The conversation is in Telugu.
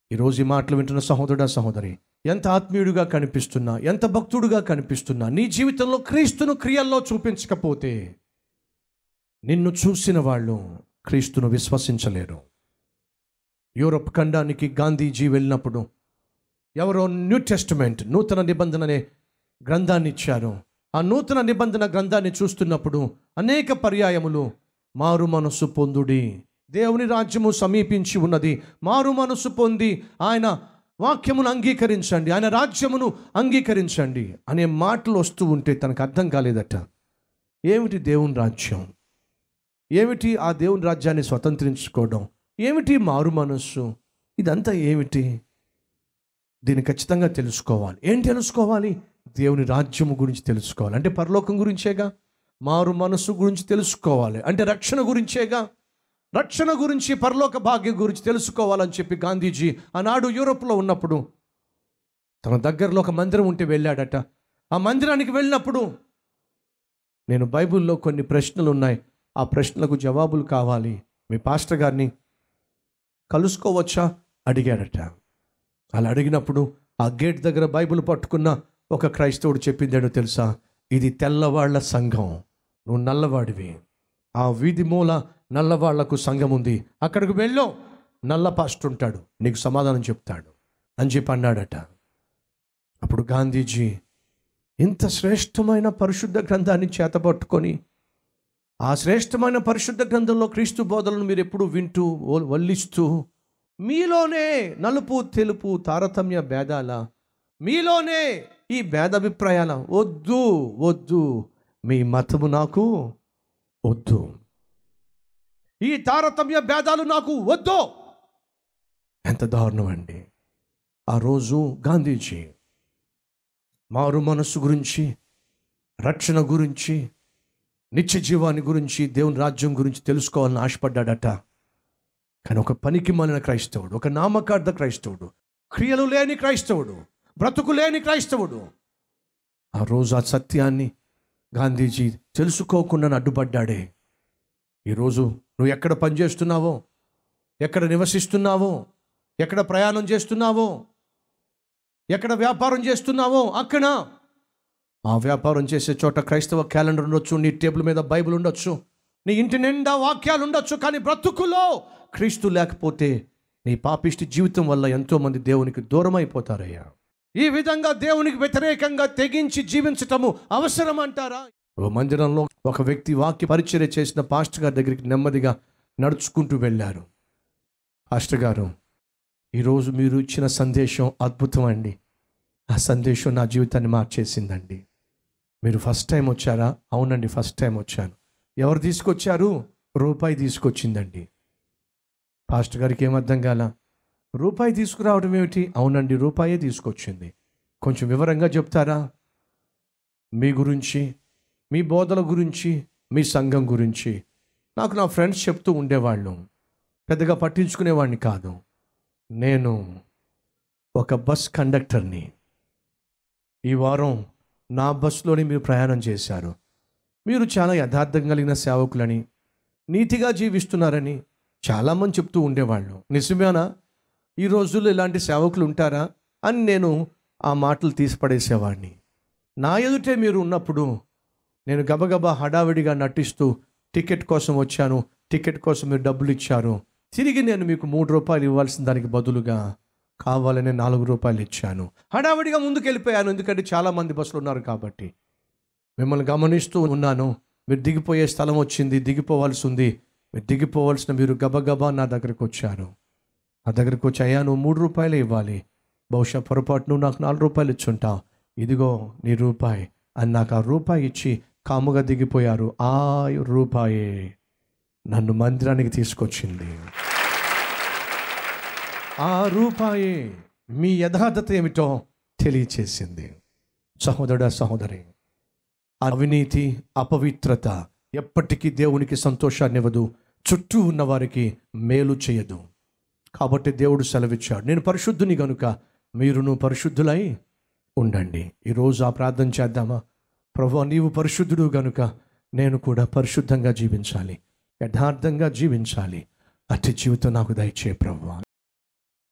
ఈరోజు ఈ మాటలు వింటున్న సహోదరుడా సహోదరి ఎంత ఆత్మీయుడిగా కనిపిస్తున్నా ఎంత భక్తుడుగా కనిపిస్తున్నా నీ జీవితంలో క్రీస్తును క్రియల్లో చూపించకపోతే నిన్ను చూసిన వాళ్ళు క్రీస్తును విశ్వసించలేరు యూరప్ ఖండానికి గాంధీజీ వెళ్ళినప్పుడు ఎవరో న్యూ టెస్టిమెంట్ నూతన నిబంధన అనే గ్రంథాన్ని ఇచ్చారు ఆ నూతన నిబంధన గ్రంథాన్ని చూస్తున్నప్పుడు అనేక పర్యాయములు మారు మనస్సు పొందుడి దేవుని రాజ్యము సమీపించి ఉన్నది మారు మనస్సు పొంది ఆయన వాక్యమును అంగీకరించండి ఆయన రాజ్యమును అంగీకరించండి అనే మాటలు వస్తూ ఉంటే తనకు అర్థం కాలేదట ఏమిటి దేవుని రాజ్యం ఏమిటి ఆ దేవుని రాజ్యాన్ని స్వతంత్రించుకోవడం ఏమిటి మారు మనస్సు ఇదంతా ఏమిటి దీన్ని ఖచ్చితంగా తెలుసుకోవాలి ఏం తెలుసుకోవాలి దేవుని రాజ్యము గురించి తెలుసుకోవాలి అంటే పరలోకం గురించేగా మారు మనస్సు గురించి తెలుసుకోవాలి అంటే రక్షణ గురించేగా రక్షణ గురించి పరలోక భాగ్యం గురించి తెలుసుకోవాలని చెప్పి గాంధీజీ ఆనాడు యూరోప్లో ఉన్నప్పుడు తన దగ్గరలో ఒక మందిరం ఉంటే వెళ్ళాడట ఆ మందిరానికి వెళ్ళినప్పుడు నేను బైబిల్లో కొన్ని ప్రశ్నలు ఉన్నాయి ఆ ప్రశ్నలకు జవాబులు కావాలి మీ పాస్టర్ గారిని కలుసుకోవచ్చా అడిగాడట అలా అడిగినప్పుడు ఆ గేట్ దగ్గర బైబిల్ పట్టుకున్న ఒక క్రైస్తవుడు చెప్పిందేడో తెలుసా ఇది తెల్లవాళ్ల సంఘం నువ్వు నల్లవాడివి ఆ వీధి మూల నల్లవాళ్లకు సంఘం ఉంది అక్కడికి వెళ్ళో నల్ల పాస్ట్ ఉంటాడు నీకు సమాధానం చెప్తాడు అని చెప్పి అన్నాడట అప్పుడు గాంధీజీ ఇంత శ్రేష్టమైన పరిశుద్ధ గ్రంథాన్ని చేతపట్టుకొని ఆ శ్రేష్టమైన పరిశుద్ధ గ్రంథంలో క్రీస్తు బోధనలు మీరు ఎప్పుడు వింటూ ఓ- వల్లిస్తూ మీలోనే నలుపు తెలుపు తారతమ్య భేదాల మీలోనే ఈ భేదాభిప్రాయాల వద్దు వద్దు మీ మతము నాకు వద్దు ఈ తారతమ్య భేదాలు నాకు వద్దు ఎంత దారుణం అండి ఆ రోజు గాంధీజీ మారు మనస్సు గురించి రక్షణ గురించి నిత్య జీవాన్ని గురించి దేవుని రాజ్యం గురించి తెలుసుకోవాలని ఆశపడ్డాడట కానీ ఒక పనికి మాలిన క్రైస్తవుడు ఒక నామకార్థ క్రైస్తవుడు క్రియలు లేని క్రైస్తవుడు బ్రతుకు లేని క్రైస్తవుడు ఆ రోజు ఆ సత్యాన్ని గాంధీజీ తెలుసుకోకుండా అడ్డుపడ్డాడే ఈరోజు నువ్వు ఎక్కడ పనిచేస్తున్నావో ఎక్కడ నివసిస్తున్నావో ఎక్కడ ప్రయాణం చేస్తున్నావో ఎక్కడ వ్యాపారం చేస్తున్నావో అక్కడ ఆ వ్యాపారం చేసే చోట క్రైస్తవ క్యాలెండర్ ఉండొచ్చు నీ టేబుల్ మీద బైబిల్ ఉండొచ్చు నీ ఇంటి నిండా వాక్యాలు ఉండొచ్చు కానీ బ్రతుకులో క్రీస్తు లేకపోతే నీ పాపిష్టి జీవితం వల్ల ఎంతోమంది దేవునికి దూరం అయిపోతారయ్యా ఈ విధంగా దేవునికి వ్యతిరేకంగా తెగించి జీవించటము అవసరం అంటారా ఓ మందిరంలో ఒక వ్యక్తి వాక్య పరిచర్య చేసిన పాస్టర్ గారి దగ్గరికి నెమ్మదిగా నడుచుకుంటూ వెళ్ళారు పాస్టర్ గారు ఈరోజు మీరు ఇచ్చిన సందేశం అద్భుతం అండి ఆ సందేశం నా జీవితాన్ని మార్చేసిందండి మీరు ఫస్ట్ టైం వచ్చారా అవునండి ఫస్ట్ టైం వచ్చాను ఎవరు తీసుకొచ్చారు రూపాయి తీసుకొచ్చిందండి పాస్టర్ గారికి ఏం అర్థం కాల రూపాయి తీసుకురావడం ఏమిటి అవునండి రూపాయే తీసుకొచ్చింది కొంచెం వివరంగా చెప్తారా మీ గురించి మీ బోధల గురించి మీ సంఘం గురించి నాకు నా ఫ్రెండ్స్ చెప్తూ ఉండేవాళ్ళు పెద్దగా పట్టించుకునేవాడిని కాదు నేను ఒక బస్ కండక్టర్ని ఈ వారం నా బస్సులోనే మీరు ప్రయాణం చేశారు మీరు చాలా యథార్థం కలిగిన సేవకులని నీతిగా జీవిస్తున్నారని చాలామంది చెప్తూ ఉండేవాళ్ళు నిజమేనా ఈ రోజుల్లో ఇలాంటి సేవకులు ఉంటారా అని నేను ఆ మాటలు తీసిపడేసేవాడిని నా ఎదుటే మీరు ఉన్నప్పుడు నేను గబగబా హడావిడిగా నటిస్తూ టికెట్ కోసం వచ్చాను టికెట్ కోసం మీరు డబ్బులు ఇచ్చారు తిరిగి నేను మీకు మూడు రూపాయలు ఇవ్వాల్సిన దానికి బదులుగా కావాలని నాలుగు రూపాయలు ఇచ్చాను హడావిడిగా ముందుకు వెళ్ళిపోయాను ఎందుకంటే చాలా మంది బస్సులు ఉన్నారు కాబట్టి మిమ్మల్ని గమనిస్తూ ఉన్నాను మీరు దిగిపోయే స్థలం వచ్చింది దిగిపోవాల్సి ఉంది మీరు దిగిపోవాల్సిన మీరు గబగబా నా దగ్గరకు వచ్చారు నా దగ్గరకు వచ్చి అయ్యా నువ్వు మూడు రూపాయలే ఇవ్వాలి బహుశా పొరపాటు నువ్వు నాకు నాలుగు రూపాయలు ఇచ్చుంటావు ఇదిగో నీ రూపాయి అని నాకు ఆ రూపాయి ఇచ్చి కాముగా దిగిపోయారు ఆ రూపాయే నన్ను మందిరానికి తీసుకొచ్చింది ఆ రూపాయే మీ యథార్థత ఏమిటో తెలియచేసింది సహోదరుడా సహోదరి అవినీతి అపవిత్రత ఎప్పటికీ దేవునికి సంతోషాన్ని ఇవ్వదు చుట్టూ ఉన్న వారికి మేలు చేయదు కాబట్టి దేవుడు సెలవిచ్చాడు నేను పరిశుద్ధుని గనుక మీరును పరిశుద్ధులై ఉండండి ఈరోజు ఆ ప్రార్థన చేద్దామా ప్రభు నీవు పరిశుద్ధుడు గనుక నేను కూడా పరిశుద్ధంగా జీవించాలి యథార్థంగా జీవించాలి అట్టి జీవితం నాకు దయచే ప్రభు